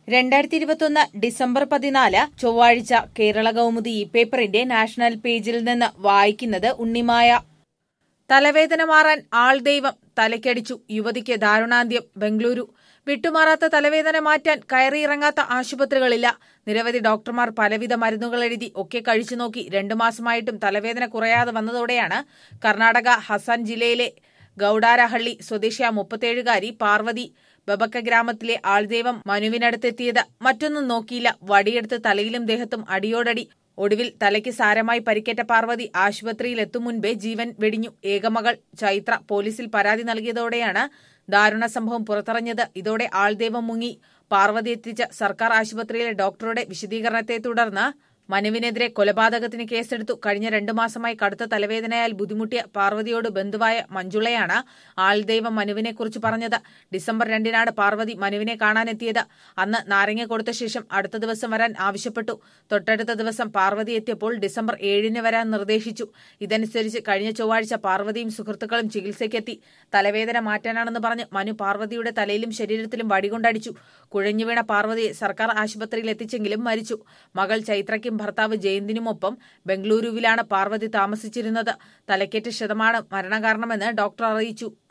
രണ്ടായിരത്തി ഇരുപത്തൊന്ന് ഡിസംബർ പതിനാല് ചൊവ്വാഴ്ച കേരള കൗമുദി ഈ പേപ്പറിന്റെ നാഷണൽ പേജിൽ നിന്ന് വായിക്കുന്നത് ഉണ്ണിമായ തലവേദന മാറാൻ ആൾ ദൈവം തലയ്ക്കടിച്ചു യുവതിക്ക് ദാരുണാന്ത്യം ബംഗളൂരു വിട്ടുമാറാത്ത തലവേദന മാറ്റാൻ കയറിയിറങ്ങാത്ത ആശുപത്രികളില്ല നിരവധി ഡോക്ടർമാർ പലവിധ മരുന്നുകൾ എഴുതി ഒക്കെ കഴിച്ചു നോക്കി രണ്ടു മാസമായിട്ടും തലവേദന കുറയാതെ വന്നതോടെയാണ് കർണാടക ഹസൻ ജില്ലയിലെ ഗൌഡാരഹള്ളി സ്വദേശിയ മുപ്പത്തേഴുകാരി പാർവതി ബബക്ക ഗ്രാമത്തിലെ ആൾദൈവം മനുവിനടുത്തെത്തിയത് മറ്റൊന്നും നോക്കിയില്ല വടിയെടുത്ത് തലയിലും ദേഹത്തും അടിയോടടി ഒടുവിൽ തലയ്ക്ക് സാരമായി പരിക്കേറ്റ പാർവതി ആശുപത്രിയിൽ എത്തും മുൻപേ ജീവൻ വെടിഞ്ഞു ഏകമകൾ ചൈത്ര പോലീസിൽ പരാതി നൽകിയതോടെയാണ് ദാരുണ സംഭവം പുറത്തറിഞ്ഞത് ഇതോടെ ആൾദൈവം മുങ്ങി പാർവതി എത്തിച്ച സർക്കാർ ആശുപത്രിയിലെ ഡോക്ടറുടെ വിശദീകരണത്തെ തുടർന്ന് മനുവിനെതിരെ കൊലപാതകത്തിന് കേസെടുത്തു കഴിഞ്ഞ രണ്ടു മാസമായി കടുത്ത തലവേദനയാൽ ബുദ്ധിമുട്ടിയ പാർവതിയോട് ബന്ധുവായ മഞ്ജുളയാണ് ആൾദൈവം മനുവിനെക്കുറിച്ച് പറഞ്ഞത് ഡിസംബർ രണ്ടിനാണ് പാർവതി മനുവിനെ കാണാനെത്തിയത് അന്ന് നാരങ്ങ കൊടുത്ത ശേഷം അടുത്ത ദിവസം വരാൻ ആവശ്യപ്പെട്ടു തൊട്ടടുത്ത ദിവസം പാർവതി എത്തിയപ്പോൾ ഡിസംബർ ഏഴിന് വരാൻ നിർദ്ദേശിച്ചു ഇതനുസരിച്ച് കഴിഞ്ഞ ചൊവ്വാഴ്ച പാർവതിയും സുഹൃത്തുക്കളും ചികിത്സയ്ക്കെത്തി തലവേദന മാറ്റാനാണെന്ന് പറഞ്ഞ് മനു പാർവതിയുടെ തലയിലും ശരീരത്തിലും വടികൊണ്ടടിച്ചു കുഴഞ്ഞുവീണ പാർവതിയെ സർക്കാർ ആശുപത്രിയിൽ എത്തിച്ചെങ്കിലും മരിച്ചു മകൾ ചൈത്രയ്ക്കും ഭർത്താവ് ജയന്തിനുമൊപ്പം ബംഗളൂരുവിലാണ് പാർവതി താമസിച്ചിരുന്നത് തലക്കേറ്റ ശതമാനം മരണകാരണമെന്ന് ഡോക്ടർ അറിയിച്ചു